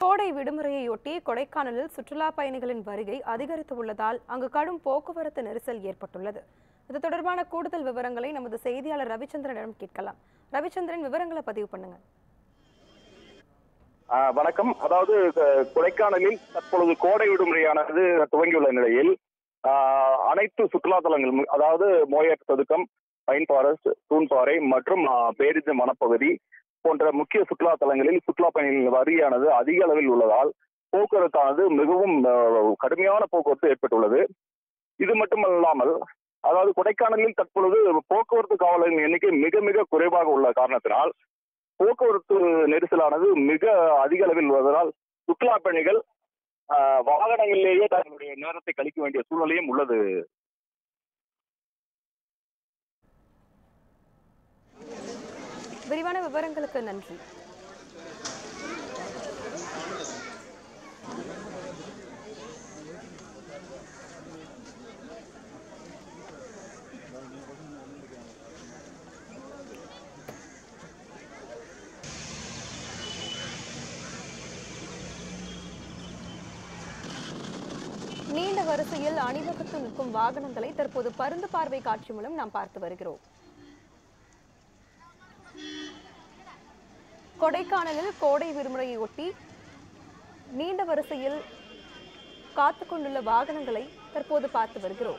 கோடை விடுமுறையொட்டி கொடைக்கானலில் சுற்றுலா பயணிகளின் வருகை அதிகரித்து உள்ளதால் அங்கு கடும் போக்குவரத்து நெரிசல் ஏற்பட்டுள்ளது இது தொடர்பான கூடுதல் விவரங்களை நமது செய்தியாளர் ரவிச்சந்திரனிடம் கேட்கலாம் ரவிச்சந்திரன் விவரங்களை பதிவு பண்ணுங்க ஆ, வணக்கம் அதாவது க- கொடைக்கானலில் தற்பொழுது கோடை விடுமுறையானது துவங்கியுள்ள நிலையில் ஆ, அனைத்து சுற்றுலா தலங்கள் அதாவது மோயர் சதுக்கம் பைன் ஃபாரஸ்ட் தூண்பாறை மற்றும் ஆ, பேரிஜ வனப்பகுதி போன்ற முக்கிய சுற்றுலா தலங்களில் சுற்றுலா பயணிகளின் வருகையானது அதிக அளவில் உள்ளதால் போக்குவரத்தானது மிகவும் ஆ, கடுமையான போக்குவரத்து ஏற்பட்டுள்ளது இது மட்டுமல்லாமல் அதாவது கொடைக்கானலில் தற்பொழுது போக்குவரத்து காவலர்களின் எண்ணிக்கை மிக மிக குறைவாக உள்ள காரணத்தினால் போக்குவரத்து நெரிசலானது மிக அதிக அளவில் வருவதால் சுற்றுலா பயணிகள் ஆஹ், வாகனங்களிலேயே தங்களுடைய நேரத்தை கழிக்க வேண்டிய சூழ்நிலையும் உள்ளது விரிவான விவரங்களுக்கு நன்றி நீண்ட வரிசையில் அணிவகுத்து நிற்கும் வாகனங்களை தற்போது பருந்து பார்வை காட்சி மூலம் நாம் பார்த்து வருகிறோம் கொடைக்கானலில் கோடை விடுமுறையொட்டி நீண்ட வரிசையில் காத்து கொண்டுள்ள வாகனங்களை தற்போது பார்த்து வருகிறோம்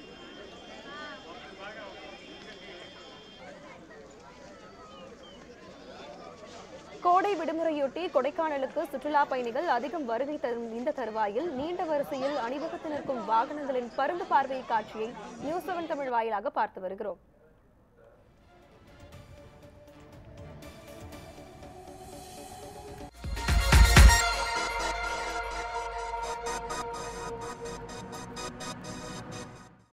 கோடை விடுமுறையொட்டி கொடைக்கானலுக்கு சுற்றுலா பயணிகள் அதிகம் வருகை தரும் இந்த தருவாயில் நீண்ட வரிசையில் அணிவகுத்து நிற்கும் வாகனங்களின் பருந்து பார்வை காட்சியை நியூஸ் செவன் தமிழ் வாயிலாக பார்த்து வருகிறோம்